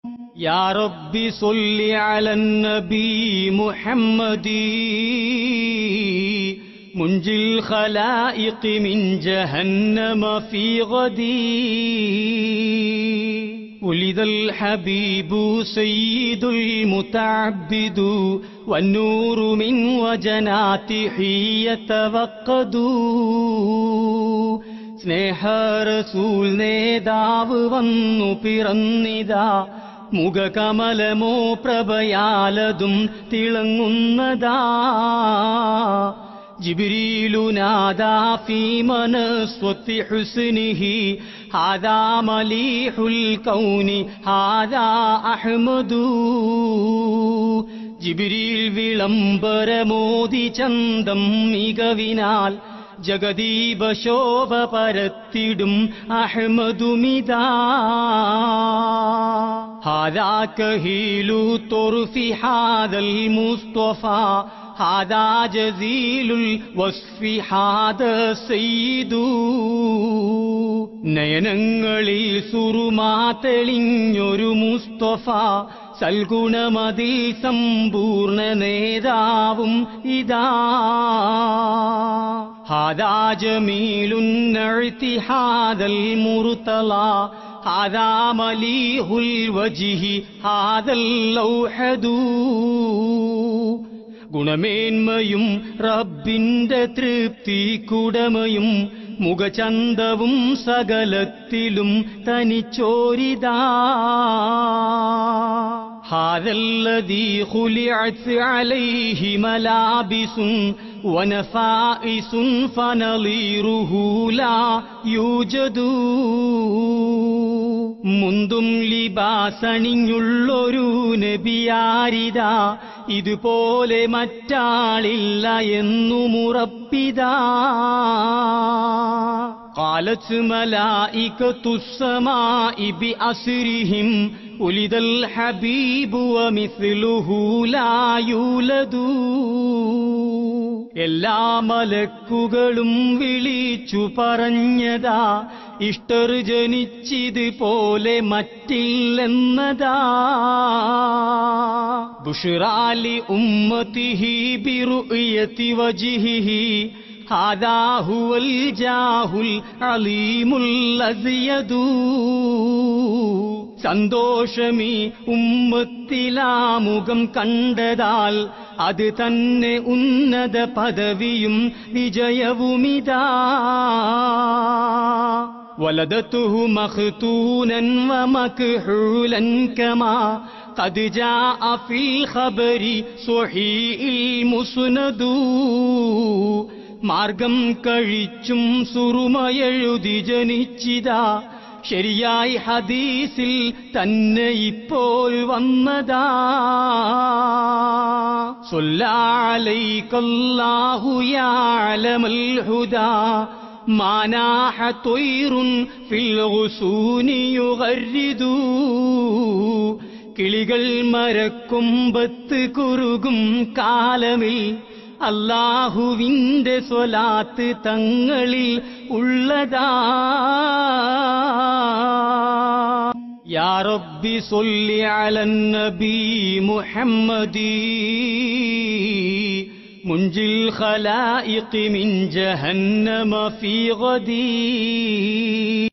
يا رب صل على النبي محمد منجي الخلائق من جهنم في غدي ولد الحبيب سيد المتعبد والنور من وجناته يتوقد സ്നേഹ റസൂൽ നേതാവ് വന്നു പിറന്നിതാ മുഖകമലമോ പ്രഭയാലതും തിളങ്ങുന്നതാ ജിബിരീലുനാദാ ഫീ മനസ്വത്തി ഹുസ്നിഹി ഹാദാ മലീഹുൽ കൗനി ഹാദാ അഹ്മദു ജിബിരിൽ വിളംബരമോദി ചന്തം മികവിനാൽ ജഗദീപ ശോഭ പരത്തിടും അഹ്മദുമിതാ ഹാദാ കഹീലു തൊറുഫി ഹാദൽ മുസ്തഫ ഹാദാ ജസീലുൽ വസ്ഫി ഹാദ സയ്യിദു നയനങ്ങളിൽ സുറുമാ തെളിഞ്ഞൊരു മുസ്തഫ സൽഗുണമതിൽ സമ്പൂർണ്ണ നേതാവും ഇതാ ഹാദാ ജമീലുന്നഴ്ത്തി ഹാദൽ മുറുത്തള ഹാദാ മലീഹുൽ വജിഹി ഹാദൽ ലൗഹദൂ ഗുണമേന്മയും റബ്ബിന്റെ തൃപ്തി കുടമയും മുഖചന്തവും സകലത്തിലും തനിച്ചോരിതാ ഹാദല്ലദീ ഖുലിഅത് അലൈഹി മലാബിസുൻ വനഫായിസുൻ ഫനളീറുഹു ലാ യൂജദു മുന്തും ലിബാസണിഞ്ഞുള്ളൊരു നബിയാരിതാ ഇതുപോലെ മറ്റാളില്ല എന്നു മുറപ്പിതാ قالت ملائكة السماء بأسرهم ولد الحبيب ومثله لا يولد എല്ലാ മലക്കുകളും വിളിച്ചു പറഞ്ഞതാ ഇഷ്ടർ ജനിച്ചിത് പോലെ മറ്റില്ലെന്നതാ ബുഷറാലി ഉമ്മത്തിഹി ബിറുയത്തി വജിഹിഹി ഹാദാ ഹുവൽ ജാഹുൽ അലീമുൽ അസിയദൂ സന്തോഷമീ ഉമ്മത്തിലാമുഖം കണ്ടതാൽ അത് തന്നെ ഉന്നത പദവിയും വിജയവുമിതാ ولدته مختونا ومكحولا كما قد جاء في الخبر صحيح المسند മാർഗം കഴിച്ചും സുറുമയെഴുതി ജനിച്ചിതാ ശരിയായി ഹദീസിൽ തന്നെ ഇപ്പോൾ വന്നതാ സൊല്ലാലൈക്കല്ലാഹു യാലമൽ ഹുദാ മാനാഹ തൊയ്റുൻ ഫിൽ ഗുസൂനി യുഗരിദൂ കിളികൾ മരക്കൊമ്പത്ത് കുറുകും കാലമിൽ അള്ളാഹുവിന്റെ സ്വലാത്ത് തങ്ങളിൽ ഉള്ളതാ യാ റബ്ബി സൊല്ലി അലൻ നബി മുഹമ്മദി മുൻജിൽ ഖലായിഖ് മിൻ ജഹന്നമ ഫീ ഗദീ